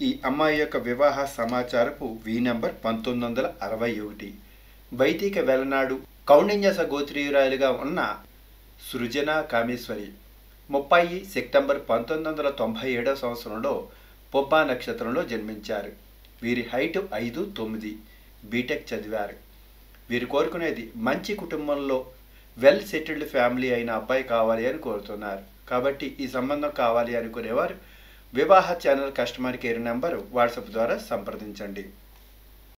ఈ అమ్మాయి యొక్క వివాహ సమాచారపు వి నంబర్ పంతొమ్మిది వందల అరవై ఒకటి వైదిక వెలనాడు కౌండిన్యస గోత్రీయురాలుగా ఉన్న సృజన కామేశ్వరి ముప్పై సెప్టెంబర్ పంతొమ్మిది వందల తొంభై ఏడవ సంవత్సరంలో పొబ్బా నక్షత్రంలో జన్మించారు వీరి హైట్ ఐదు తొమ్మిది బీటెక్ చదివారు వీరు కోరుకునేది మంచి కుటుంబంలో వెల్ సెటిల్డ్ ఫ్యామిలీ అయిన అబ్బాయి కావాలి అని కోరుతున్నారు కాబట్టి ఈ సంబంధం కావాలి అనుకునేవారు వివాహ channel customer care number WhatsApp ద్వారా సంప్రదించండి